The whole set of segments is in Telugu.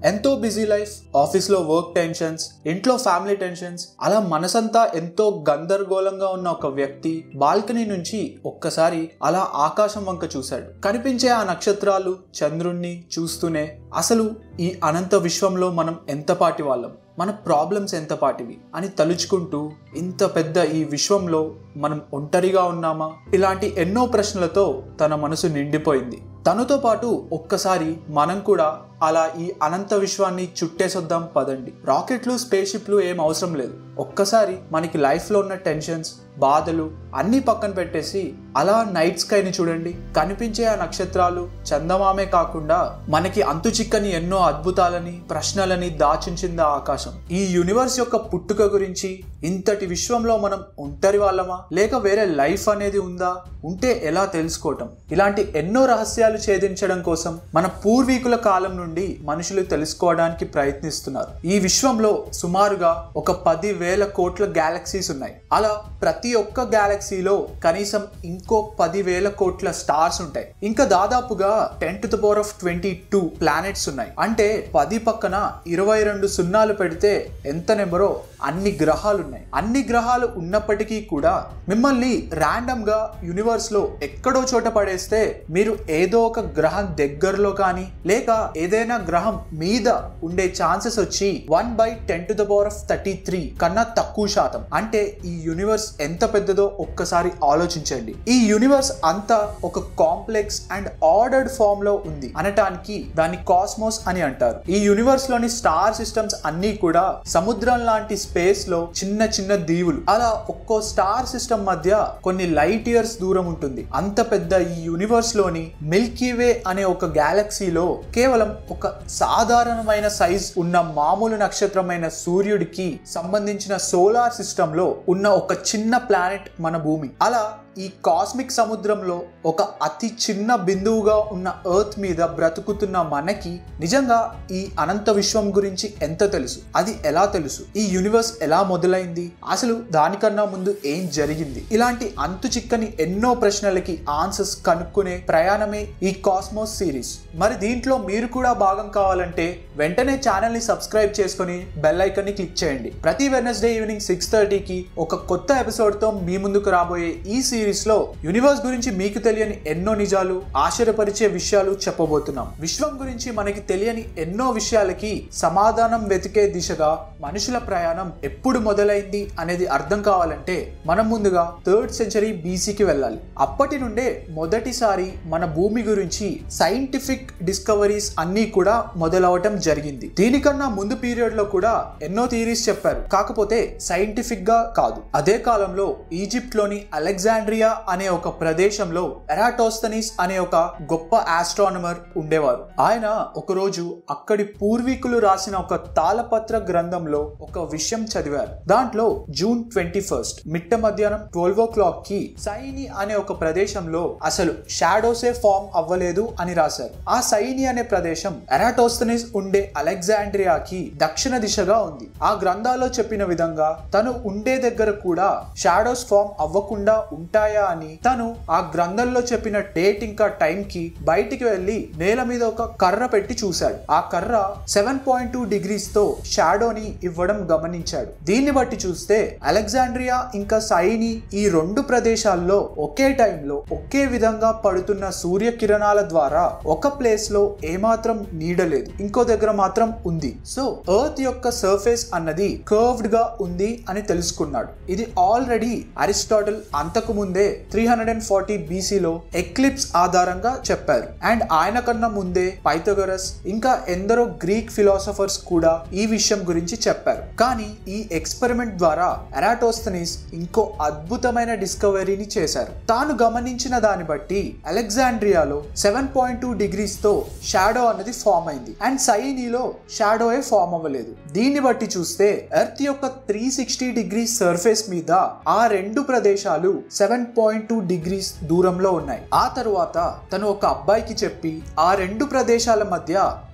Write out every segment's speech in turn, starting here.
ఎంతో బిజీ లైఫ్ ఆఫీస్లో వర్క్ టెన్షన్స్ ఇంట్లో ఫ్యామిలీ టెన్షన్స్ అలా మనసంతా ఎంతో గందరగోళంగా ఉన్న ఒక వ్యక్తి బాల్కనీ నుంచి ఒక్కసారి అలా ఆకాశం వంక చూశాడు కనిపించే ఆ నక్షత్రాలు చంద్రుణ్ణి చూస్తూనే అసలు ఈ అనంత విశ్వంలో మనం ఎంత పాటి వాళ్ళం మన ప్రాబ్లమ్స్ ఎంత పాటివి అని తలుచుకుంటూ ఇంత పెద్ద ఈ విశ్వంలో మనం ఒంటరిగా ఉన్నామా ఇలాంటి ఎన్నో ప్రశ్నలతో తన మనసు నిండిపోయింది తనతో పాటు ఒక్కసారి మనం కూడా అలా ఈ అనంత విశ్వాన్ని చుట్టేసొద్దాం పదండి రాకెట్లు స్పేస్ షిప్లు ఏం అవసరం లేదు ఒక్కసారి మనకి లైఫ్లో ఉన్న టెన్షన్స్ బాధలు అన్నీ పక్కన పెట్టేసి అలా నైట్ స్కైని చూడండి కనిపించే ఆ నక్షత్రాలు చందమామే కాకుండా మనకి అంతు చిక్కని ఎన్నో అద్భుతాలని ప్రశ్నలని దాచించింది ఆ ఆకాశం ఈ యూనివర్స్ యొక్క పుట్టుక గురించి ఇంతటి విశ్వంలో మనం ఒంటరి వాళ్ళమా లేక వేరే లైఫ్ అనేది ఉందా ఉంటే ఎలా తెలుసుకోవటం ఇలాంటి ఎన్నో రహస్యాలు ఛేదించడం కోసం మన పూర్వీకుల కాలం నుండి మనుషులు తెలుసుకోవడానికి ప్రయత్నిస్తున్నారు ఈ విశ్వంలో సుమారుగా ఒక పది వేల కోట్ల గ్యాలక్సీస్ ఉన్నాయి అలా ప్రతి ఒక్క గ్యాలక్సీలో కనీసం ఇంకో పది వేల కోట్ల స్టార్స్ ఉంటాయి ఇంకా దాదాపుగా ten to the power of twenty two planets ఉన్నాయి అంటే పది పక్కన ఇరవై రెండు సున్నాలు పెడితే ఎంత నెంబరో అన్ని గ్రహాలు ఉన్నాయి అన్ని గ్రహాలు ఉన్నప్పటికీ కూడా మిమ్మల్ని ర్యాండమ్ గా యూనివర్స్ లో ఎక్కడో చోట పడేస్తే మీరు ఏదో ఒక గ్రహం దగ్గరలో కానీ లేక ఏదైనా గ్రహం మీద ఉండే ఛాన్సెస్ వచ్చి one by ten to the power of thirty three కన్నా తక్కువ శాతం అంటే ఈ యూనివర్స్ ఎంత పెద్దదో ఒక్కసారి ఆలోచించండి ఈ యూనివర్స్ అంతా ఒక కాంప్లెక్స్ అండ్ ఆర్డర్డ్ ఫామ్ లో ఉంది అనటానికి దాన్ని కాస్మోస్ అని అంటారు ఈ యూనివర్స్ లోని స్టార్ సిస్టమ్స్ అన్ని కూడా సముద్రం లాంటి స్పేస్ లో చిన్న చిన్న దీవులు అలా ఒక్కో స్టార్ సిస్టమ్ మధ్య కొన్ని లైట్ ఇయర్స్ దూరం ఉంటుంది అంత పెద్ద ఈ యూనివర్స్ లోని మిల్కీ వే అనే ఒక గ్యాలక్సీలో కేవలం ఒక సాధారణమైన సైజ్ ఉన్న మామూలు నక్షత్రమైన సూర్యుడికి సంబంధించిన సోలార్ సిస్టమ్ లో ఉన్న ఒక చిన్న ప్లానెట్ మన భూమి అలా ఈ కాస్మిక్ సముద్రంలో ఒక అతి చిన్న బిందువుగా ఉన్న ఎర్త్ మీద బ్రతుకుతున్న మనకి నిజంగా ఈ అనంత విశ్వం గురించి ఎంత తెలుసు అది ఎలా తెలుసు ఈ యూనివర్స్ ఎలా మొదలైంది అసలు దానికన్నా ముందు ఏం జరిగింది ఇలాంటి అంతు చిక్కని ఎన్నో ప్రశ్నలకి ఆన్సర్స్ కనుక్కునే ప్రయాణమే ఈ కాస్మోస్ సిరీస్ మరి దీంట్లో మీరు కూడా భాగం కావాలంటే వెంటనే ఛానల్ ని సబ్స్క్రైబ్ చేసుకుని బెల్ ఐకన్ ని క్లిక్ చేయండి ప్రతి వెనస్డే ఈవినింగ్ సిక్స్ థర్టీకి ఒక కొత్త ఎపిసోడ్ తో మీ ముందుకు రాబోయే ఈ సిరీస్ సిరీస్ లో యూనివర్స్ గురించి మీకు తెలియని ఎన్నో నిజాలు ఆశ్చర్యపరిచే విషయాలు చెప్పబోతున్నాం విశ్వం గురించి మనకి తెలియని ఎన్నో విషయాలకి సమాధానం వెతికే దిశగా మనుషుల ప్రయాణం ఎప్పుడు మొదలైంది అనేది అర్థం కావాలంటే మనం ముందుగా థర్డ్ సెంచరీ బీసీకి వెళ్ళాలి అప్పటి నుండే మొదటిసారి మన భూమి గురించి సైంటిఫిక్ డిస్కవరీస్ అన్నీ కూడా మొదలవటం జరిగింది దీనికన్నా ముందు పీరియడ్ లో కూడా ఎన్నో థీరీస్ చెప్పారు కాకపోతే సైంటిఫిక్ గా కాదు అదే కాలంలో ఈజిప్ట్ లోని అలెగ్జాండ్రియా అనే ఒక ప్రదేశంలో ఎరాటోస్తనీస్ అనే ఒక గొప్ప ఆస్ట్రానమర్ ఉండేవారు ఆయన ఒకరోజు అక్కడి పూర్వీకులు రాసిన ఒక తాళపత్ర గ్రంథంలో ఒక విషయం చదివారు దాంట్లో జూన్ ట్వంటీ ఫస్ట్ మిట్ట మధ్యాహ్నం ట్వెల్వ్ ఓ క్లాక్ కి సైని అనే ఒక ప్రదేశంలో అసలు షాడోసే ఫామ్ అవ్వలేదు అని రాశారు ఆ సైని అనే ప్రదేశం ఎరాటోస్తనీస్ ఉండే అలెగ్జాండ్రియాకి దక్షిణ దిశగా ఉంది ఆ గ్రంథాల్లో చెప్పిన విధంగా తను ఉండే దగ్గర కూడా షాడోస్ ఫామ్ అవ్వకుండా ఉంటాయా అని తను ఆ గ్రంథంలో చెప్పిన డేట్ ఇంకా టైం కి బయటికి వెళ్లి నేల మీద ఒక కర్ర పెట్టి చూశాడు ఆ కర్ర సెవెన్ పాయింట్ టూ డిగ్రీస్ తో షాడోని ఇవ్వడం గమనించాడు దీన్ని బట్టి చూస్తే అలెగ్జాండ్రియా ఇంకా సైని ఈ రెండు ప్రదేశాల్లో ఒకే టైంలో ఒకే విధంగా పడుతున్న సూర్య కిరణాల ద్వారా ఒక ప్లేస్ లో ఏమాత్రం నీడలేదు ఇంకో దగ్గర మాత్రం ఉంది సో ఎర్త్ యొక్క సర్ఫేస్ అన్నది కర్వ్డ్ గా ఉంది అని తెలుసుకున్నాడు ఇది ఆల్రెడీ అరిస్టాటిల్ అంతకు ముందే త్రీ హండ్రెడ్ అండ్ ఫార్టీ బీసీలో ఎక్లిప్స్ ఆధారంగా చెప్పారు అండ్ ఆయన కన్నా ముందే పైథగరస్ ఇంకా ఎందరో గ్రీక్ ఫిలాసఫర్స్ కూడా ఈ విషయం గురించి చెప్పారు కానీ ఈ ఎక్స్పెరిమెంట్ ద్వారా ఎరాటోస్తనీస్ ఇంకో అద్భుతమైన డిస్కవరీని చేశారు తాను గమనించిన దాన్ని బట్టి అలెగ్జాండ్రియాలో సెవెన్ పాయింట్ టూ డిగ్రీస్ తో షాడో అన్నది ఫామ్ అయింది అండ్ సైనీలో షాడోయే ఫామ్ అవ్వలేదు దీన్ని బట్టి చూస్తే ఎర్త్ యొక్క త్రీ సిక్స్టీ డిగ్రీ సర్ఫేస్ మీద ఆ రెండు ప్రదేశాలు సెవెన్ పాయింట్ టూ డిగ్రీస్ దూరంలో ఉన్నాయి ఆ తరువాత తను ఒక అబ్బాయికి చెప్పి ఆ రెండు ప్రదేశాల మధ్య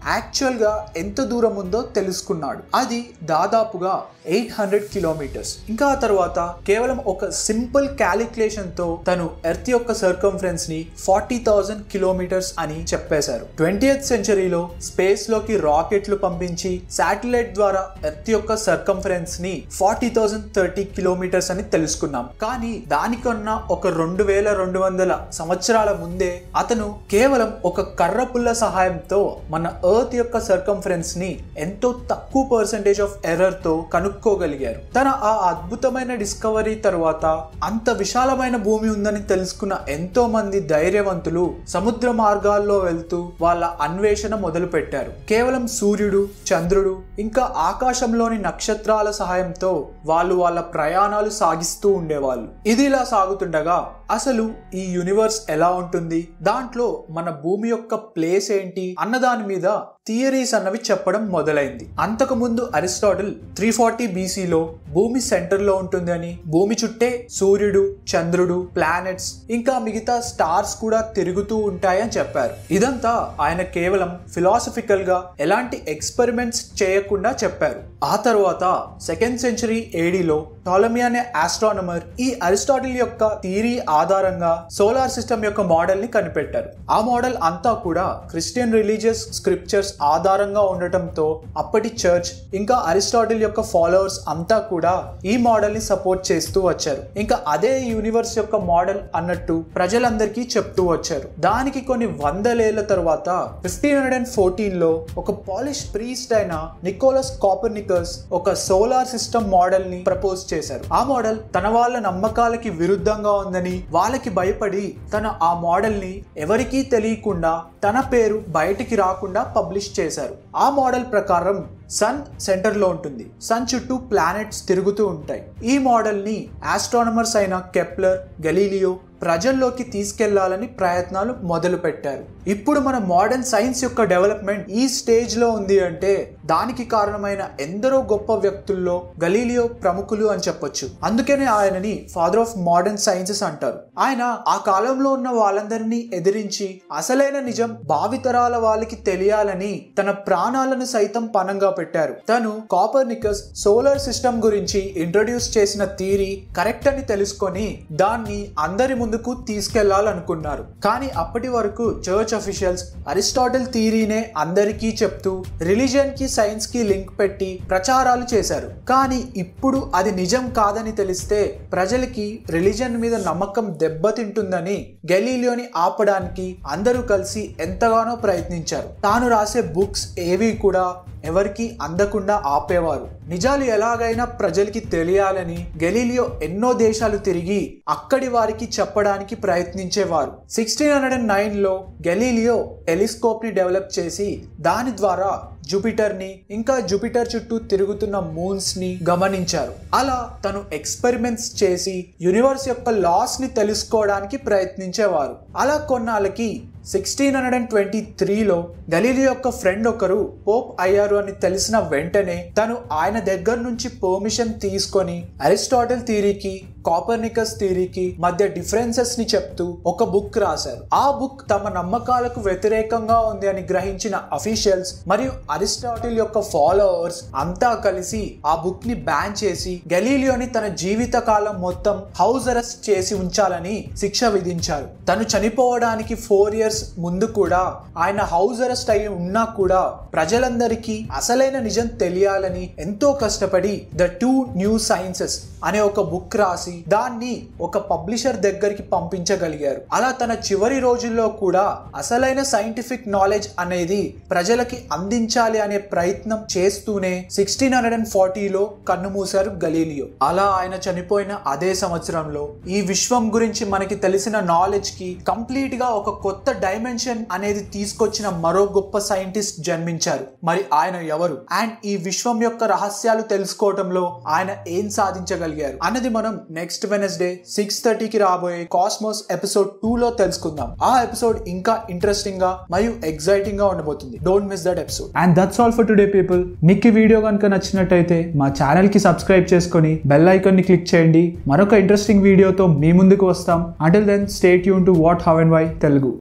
యాక్చువల్ గా ఎంత దూరం ఉందో తెలుసుకున్నాడు అది దాదాపుగా ఎయిట్ హండ్రెడ్ కిలోమీటర్స్ ఇంకా ఆ తర్వాత కేవలం ఒక సింపుల్ క్యాలిక్యులేషన్ తో తను ఎర్త్ యొక్క సర్కంఫరెన్స్ ని ఫార్టీ థౌసండ్ కిలోమీటర్స్ అని చెప్పేశారు ట్వంటీయత్ సెంచరీలో స్పేస్ లోకి రాకెట్లు పంపించి శాటిలైట్ ద్వారా ఎర్త్ యొక్క సర్కంఫరెన్స్ ని ఫార్టీ థౌసండ్ థర్టీ కిలోమీటర్స్ అని తెలుసుకున్నాం కానీ దానికన్నా ఒక రెండు వేల రెండు వందల సంవత్సరాల ముందే అతను కేవలం ఒక కర్ర పుల్ల సహాయంతో మన ఎర్త్ యొక్క సర్కంఫరెన్స్ ని ఎంతో తక్కువ పర్సెంటేజ్ ఆఫ్ ఎర్రర్ తో కనుక్కోగలిగారు తన ఆ అద్భుతమైన డిస్కవరీ తర్వాత అంత విశాలమైన భూమి ఉందని తెలుసుకున్న ఎంతో మంది ధైర్యవంతులు సముద్ర మార్గాల్లో వెళ్తూ వాళ్ళ అన్వేషణ మొదలు పెట్టారు కేవలం సూర్యుడు చంద్రుడు ఇంకా ఆకాశంలోని నక్షత్రాల సహాయంతో వాళ్ళు వాళ్ళ ప్రయాణాలు సాగిస్తూ ఉండేవాళ్ళు ఇది ఇలా సాగుతుండగా అసలు ఈ యూనివర్స్ ఎలా ఉంటుంది దాంట్లో మన భూమి యొక్క ప్లేస్ ఏంటి అన్న దాని మీద థియరీస్ అన్నవి చెప్పడం మొదలైంది అంతకు ముందు అరిస్టాటిల్ త్రీ ఫార్టీ బీసీలో భూమి సెంటర్ లో ఉంటుంది అని భూమి చుట్టే సూర్యుడు చంద్రుడు ప్లానెట్స్ ఇంకా మిగతా స్టార్స్ కూడా తిరుగుతూ ఉంటాయని చెప్పారు ఇదంతా ఆయన కేవలం ఫిలాసఫికల్ గా ఎలాంటి ఎక్స్పెరిమెంట్స్ చేయకుండా చెప్పారు ఆ తర్వాత సెకండ్ సెంచరీ ఏడీలో టాలమీ అనే ఆస్ట్రానమర్ ఈ అరిస్టాటిల్ యొక్క థియరీ ఆధారంగా సోలార్ సిస్టమ్ యొక్క మోడల్ ని కనిపెట్టారు ఆ మోడల్ అంతా కూడా క్రిస్టియన్ రిలీజియస్ స్క్రిప్చర్స్ ఆధారంగా ఉండటంతో అప్పటి చర్చ్ ఇంకా అరిస్టాటిల్ యొక్క ఫాలోవర్స్ అంతా కూడా ఈ మోడల్ ని సపోర్ట్ చేస్తూ వచ్చారు ఇంకా అదే యూనివర్స్ యొక్క మోడల్ అన్నట్టు ప్రజలందరికీ చెప్తూ వచ్చారు దానికి కొన్ని వందలేళ్ల తర్వాత ఫిఫ్టీన్ హండ్రెడ్ అండ్ ఫోర్టీన్ లో ఒక పాలిష్ ప్రీస్ట్ అయిన నికోలస్ కాపర్నికస్ ఒక సోలార్ సిస్టమ్ మోడల్ ని ప్రపోజ్ చేశారు ఆ మోడల్ తన వాళ్ళ నమ్మకాలకి విరుద్ధంగా ఉందని వాళ్ళకి భయపడి తన ఆ మోడల్ ని ఎవరికీ తెలియకుండా తన పేరు బయటికి రాకుండా పబ్లిష్ చేశారు ఆ మోడల్ ప్రకారం సన్ సెంటర్ లో ఉంటుంది సన్ చుట్టూ ప్లానెట్స్ తిరుగుతూ ఉంటాయి ఈ మోడల్ ని ఆస్ట్రానమర్స్ అయిన కెప్లర్ గలీలియో ప్రజల్లోకి తీసుకెళ్లాలని ప్రయత్నాలు మొదలు పెట్టారు ఇప్పుడు మన మోడర్న్ సైన్స్ యొక్క డెవలప్మెంట్ ఈ స్టేజ్ లో ఉంది అంటే దానికి కారణమైన ఎందరో గొప్ప వ్యక్తుల్లో గలీలియో ప్రముఖులు అని చెప్పొచ్చు అందుకనే ఆయనని ఫాదర్ ఆఫ్ మోడర్న్ సైన్సెస్ అంటారు ఆయన ఆ కాలంలో ఉన్న వాళ్ళందరినీ ఎదిరించి అసలైన నిజం భావితరాల వాళ్ళకి తెలియాలని తన ప్రాణాలను సైతం పనంగా పెట్టారు తను కాపర్నికస్ సోలార్ సిస్టమ్ గురించి ఇంట్రడ్యూస్ చేసిన థీరీ కరెక్ట్ అని తెలుసుకొని దాన్ని అందరి ముందుకు తీసుకెళ్లాలనుకున్నారు కానీ అప్పటి వరకు చర్చ్ అఫీషియల్స్ అరిస్టాటిల్ థీరీనే అందరికీ చెప్తూ రిలీజియన్ కి సైన్స్ కి లింక్ పెట్టి ప్రచారాలు చేశారు కానీ ఇప్పుడు అది నిజం కాదని తెలిస్తే ప్రజలకి రిలీజియన్ మీద నమ్మకం దెబ్బతింటుందని గెలీలియోని ఆపడానికి అందరూ కలిసి ఎంతగానో ప్రయత్నించారు తాను రాసే బుక్స్ ఏవి కూడా ఎవరికి అందకుండా ఆపేవారు నిజాలు ఎలాగైనా ప్రజలకి తెలియాలని గెలీలియో ఎన్నో దేశాలు తిరిగి అక్కడి వారికి చెప్పడానికి ప్రయత్నించేవారు సిక్స్టీన్ హండ్రెడ్ అండ్ నైన్ లో గెలీలియో టెలిస్కోప్ ని డెవలప్ చేసి దాని ద్వారా జూపిటర్ ని ఇంకా జూపిటర్ చుట్టూ తిరుగుతున్న మూన్స్ ని గమనించారు అలా తను ఎక్స్పెరిమెంట్స్ చేసి యూనివర్స్ యొక్క లాస్ ని తెలుసుకోవడానికి ప్రయత్నించేవారు అలా కొన్నాళ్ళకి సిక్స్టీన్ హండ్రెడ్ అండ్ ట్వంటీ త్రీలో గలీలి యొక్క ఫ్రెండ్ ఒకరు పోప్ అయ్యారు అని తెలిసిన వెంటనే తను ఆయన దగ్గర నుంచి పర్మిషన్ తీసుకొని అరిస్టాటిల్ థీరీకి కాపర్నికస్ థీరీకి మధ్య డిఫరెన్సెస్ ని చెప్తూ ఒక బుక్ రాశారు ఆ బుక్ తమ నమ్మకాలకు వ్యతిరేకంగా ఉంది అని గ్రహించిన అఫీషియల్స్ మరియు అరిస్టాటిల్ యొక్క ఫాలోవర్స్ అంతా కలిసి ఆ బుక్ ని బ్యాన్ చేసి గలీలియోని తన జీవిత కాలం మొత్తం హౌస్ అరెస్ట్ చేసి ఉంచాలని శిక్ష విధించారు తను చనిపోవడానికి ఫోర్ ఇయర్స్ ముందు కూడా ఆయన హౌస్ అరెస్ట్ అయి ఉన్నా కూడా ప్రజలందరికీ అసలైన నిజం తెలియాలని ఎంతో కష్టపడి ద టూ న్యూ సైన్సెస్ అనే ఒక బుక్ రాసి దాన్ని ఒక పబ్లిషర్ దగ్గరికి పంపించగలిగారు అలా తన చివరి రోజుల్లో కూడా అసలైన సైంటిఫిక్ నాలెడ్జ్ అనేది ప్రజలకి అందించాలి అనే ప్రయత్నం చేస్తూనే సిక్స్టీన్ హండ్రెడ్ అండ్ ఫార్టీలో కన్నుమూశారు గలీలియో అలా ఆయన చనిపోయిన అదే సంవత్సరంలో ఈ విశ్వం గురించి మనకి తెలిసిన నాలెడ్జ్ కి కంప్లీట్ గా ఒక కొత్త డైమెన్షన్ అనేది తీసుకొచ్చిన మరో గొప్ప సైంటిస్ట్ జన్మించారు మరి ఆయన ఎవరు అండ్ ఈ విశ్వం యొక్క రహస్యాలు తెలుసుకోవటంలో ఆయన ఏం సాధించగలిగారు అన్నది మనం నెక్స్ట్ వెనస్డే సిక్స్ థర్టీకి రాబోయే కాస్మోస్ ఎపిసోడ్ టూ లో తెలుసుకుందాం ఆ ఎపిసోడ్ ఇంకా ఇంట్రెస్టింగ్ గా మరియు ఎక్సైటింగ్ గా ఉండబోతుంది don't miss that episode and that's all for today people మీకు ఈ వీడియో కనుక నచ్చినట్టయితే మా ఛానల్ కి సబ్స్క్రైబ్ చేసుకొని బెల్ ఐకాన్ ని క్లిక్ చేయండి మరొక ఇంట్రెస్టింగ్ వీడియోతో మీ ముందుకు వస్తాం అంటిల్ దెన్ స్టేట్ యూన్ to what how and why Telugu